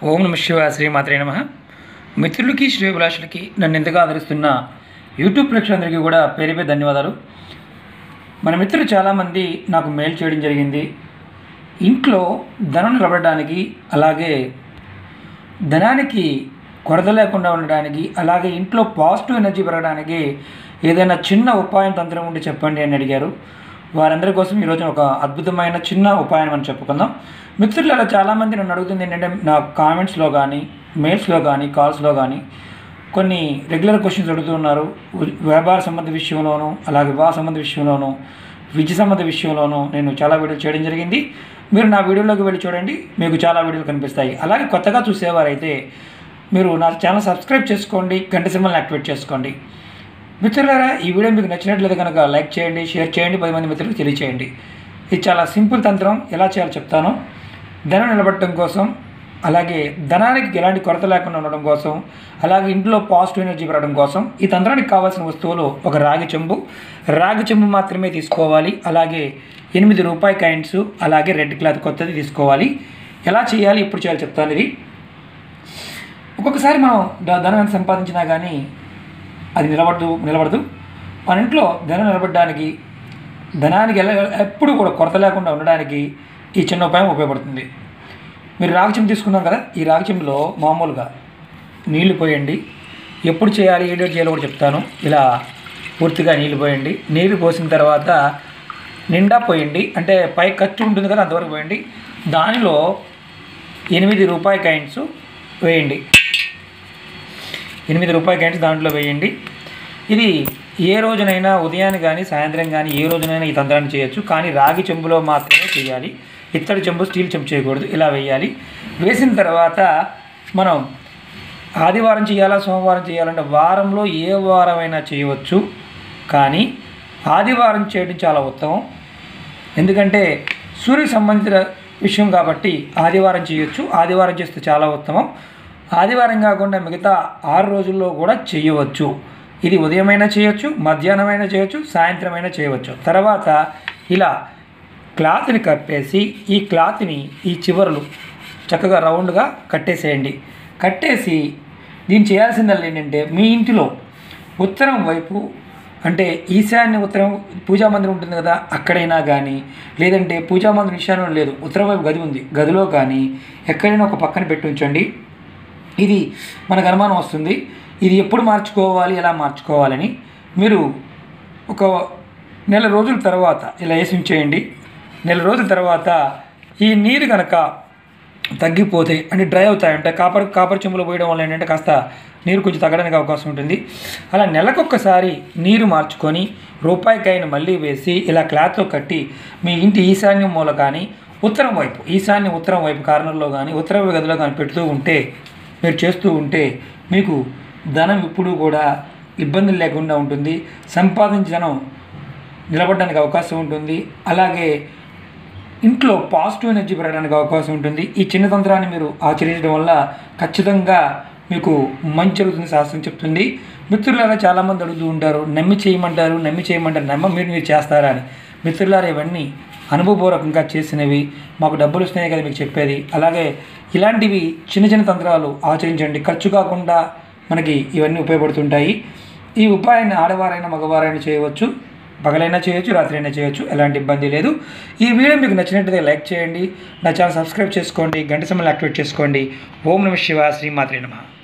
ఓం నమ శివాయ శ్రీమాత్రే నమ మిత్రులకి శ్రేభిలాషులకి నన్ను ఎంతగా ఆదరిస్తున్న యూట్యూబ్ ప్రేక్షకులందరికీ కూడా పేరు పేరు ధన్యవాదాలు మన మిత్రులు చాలామంది నాకు మెయిల్ చేయడం జరిగింది ఇంట్లో ధనం నిలబడడానికి అలాగే ధనానికి కొరత లేకుండా ఉండడానికి అలాగే ఇంట్లో పాజిటివ్ ఎనర్జీ పెరగడానికి ఏదైనా చిన్న ఉపాయం తంత్రం ఉంటే చెప్పండి అని అడిగారు వారందరి కోసం ఈరోజు ఒక అద్భుతమైన చిన్న ఉపాయం మనం చెప్పుకుందాం మిత్రులలో చాలామంది నన్ను అడుగుతుంది ఏంటంటే నా కామెంట్స్లో కానీ మెయిల్స్లో కానీ కాల్స్లో కానీ కొన్ని రెగ్యులర్ క్వశ్చన్స్ అడుగుతున్నారు ఉ- వ్యాపార సంబంధ విషయంలోనూ అలాగే వివాహ సంబంధ విషయంలోనూ విద్య సంబంధ విషయంలోనూ నేను చాలా వీడియోలు చేయడం జరిగింది మీరు నా వీడియోలోకి వెళ్ళి చూడండి మీకు చాలా వీడియోలు కనిపిస్తాయి అలాగే కొత్తగా చూసేవారైతే మీరు నా ఛానల్ సబ్స్క్రైబ్ చేసుకోండి గంట సింబల్ని యాక్టివేట్ చేసుకోండి మిత్రులారా ఈ వీడియో మీకు నచ్చినట్లయితే కనుక లైక్ చేయండి షేర్ చేయండి పది మంది మిత్రులకు తెలియచేయండి ఇది చాలా సింపుల్ తంత్రం ఎలా చేయాలో చెప్తాను ధనం నిలబడటం కోసం అలాగే ధనానికి ఎలాంటి కొరత లేకుండా ఉండడం కోసం అలాగే ఇంట్లో పాజిటివ్ ఎనర్జీ పెరగడం కోసం ఈ తంత్రానికి కావాల్సిన వస్తువులు ఒక రాగి చెంబు రాగి చెంబు మాత్రమే తీసుకోవాలి అలాగే ఎనిమిది రూపాయి కాయిన్స్ అలాగే రెడ్ క్లాత్ కొత్తది తీసుకోవాలి ఎలా చేయాలి ఇప్పుడు చేయాలి చెప్తాను ఇది ఒక్కొక్కసారి మనం ధ- ధనం ఎంత సంపాదించినా కానీ అది నిలబడదు నిలబడదు మన ఇంట్లో ధనం నిలబడడానికి ధనానికి ఎలా ఎప్పుడు కూడా కొరత లేకుండా ఉండడానికి ఈ చిన్న ఉపాయం ఉపయోగపడుతుంది మీరు రాగి చెంబు తీసుకున్నాం కదా ఈ రాగి చెంబులో మామూలుగా నీళ్లు పోయండి ఎప్పుడు చేయాలి ఏ డేట్ చేయాలో కూడా చెప్తాను ఇలా పూర్తిగా నీళ్లు పోయండి నీళ్లు పోసిన తర్వాత నిండా పోయండి అంటే పై ఖర్చు ఉంటుంది కదా అంతవరకు పోయండి దానిలో ఎనిమిది రూపాయి కాయిన్స్ వేయండి ఎనిమిది రూపాయి కాయిన్స్ దాంట్లో వేయండి ఇది ఏ రోజునైనా ఉదయాన్ని కానీ సాయంత్రం కానీ ఏ రోజునైనా ఈ తంత్రాన్ని చేయొచ్చు కానీ రాగి చెంబులో మాత్రమే చేయాలి ఇత్తడి చెంబు స్టీల్ చెంబు చేయకూడదు ఇలా వేయాలి వేసిన తర్వాత మనం ఆదివారం చేయాలా సోమవారం చేయాలంటే వారంలో ఏ వారమైనా చేయవచ్చు కానీ ఆదివారం చేయడం చాలా ఉత్తమం ఎందుకంటే సూర్యుకి సంబంధించిన విషయం కాబట్టి ఆదివారం చేయొచ్చు ఆదివారం చేస్తే చాలా ఉత్తమం ఆదివారం కాకుండా మిగతా ఆరు రోజుల్లో కూడా చేయవచ్చు ఇది ఉదయమైనా చేయొచ్చు మధ్యాహ్నమైనా చేయొచ్చు సాయంత్రమైనా చేయవచ్చు తర్వాత ఇలా క్లాత్ని కప్పేసి ఈ క్లాత్ని ఈ చివరలు చక్కగా రౌండ్గా కట్టేసేయండి కట్టేసి దీన్ని చేయాల్సిందల్లా ఏంటంటే మీ ఇంటిలో ఉత్తరం వైపు అంటే ఈశాన్య ఉత్తరం పూజా మందిరం ఉంటుంది కదా అక్కడైనా కానీ లేదంటే పూజా మందిరం ఈశాన్యం లేదు ఉత్తరం వైపు గది ఉంది గదిలో కానీ ఎక్కడైనా ఒక పక్కన పెట్టి ఉంచండి ఇది మనకు అనుమానం వస్తుంది ఇది ఎప్పుడు మార్చుకోవాలి ఎలా మార్చుకోవాలని మీరు ఒక నెల రోజుల తర్వాత ఇలా వేసి ఉంచేయండి నెల రోజుల తర్వాత ఈ నీరు కనుక తగ్గిపోతే అంటే డ్రై అవుతాయి అంటే కాపర్ కాపర్ చెంబులో పోయడం వల్ల ఏంటంటే కాస్త నీరు కొంచెం తగ్గడానికి అవకాశం ఉంటుంది అలా నెలకొకసారి నీరు మార్చుకొని రూపాయికాయను మళ్ళీ వేసి ఇలా క్లాత్తో కట్టి మీ ఇంటి ఈశాన్యం మూల కానీ ఉత్తరం వైపు ఈశాన్య ఉత్తరం వైపు కార్నర్లో కానీ ఉత్తర గదిలో కానీ పెడుతూ ఉంటే మీరు చేస్తూ ఉంటే మీకు ధనం ఇప్పుడు కూడా ఇబ్బందులు లేకుండా ఉంటుంది సంపాదించిన ధనం నిలబడడానికి అవకాశం ఉంటుంది అలాగే ఇంట్లో పాజిటివ్ ఎనర్జీ పెరగడానికి అవకాశం ఉంటుంది ఈ చిన్న తంత్రాన్ని మీరు ఆచరించడం వల్ల ఖచ్చితంగా మీకు మంచి జరుగుతుంది శాస్త్రం చెప్తుంది మిత్రులారా చాలామంది అడుగుతూ ఉంటారు నమ్మి చేయమంటారు నమ్మి చేయమంటారు నమ్మ మీరు మీరు చేస్తారా అని మిత్రులారా ఇవన్నీ అనుభవపూర్వకంగా చేసినవి మాకు డబ్బులు వస్తున్నాయి కదా మీకు చెప్పేది అలాగే ఇలాంటివి చిన్న చిన్న తంత్రాలు ఆచరించండి ఖర్చు కాకుండా మనకి ఇవన్నీ ఉపయోగపడుతుంటాయి ఈ ఉపాయాన్ని ఆడవారైనా మగవారైనా చేయవచ్చు పగలైనా చేయొచ్చు రాత్రి అయినా చేయొచ్చు ఎలాంటి ఇబ్బంది లేదు ఈ వీడియో మీకు నచ్చినట్లయితే లైక్ చేయండి నా ఛానల్ సబ్స్క్రైబ్ చేసుకోండి గంట సమయం యాక్టివేట్ చేసుకోండి ఓం నమ శివ శ్రీమాత్రే నమ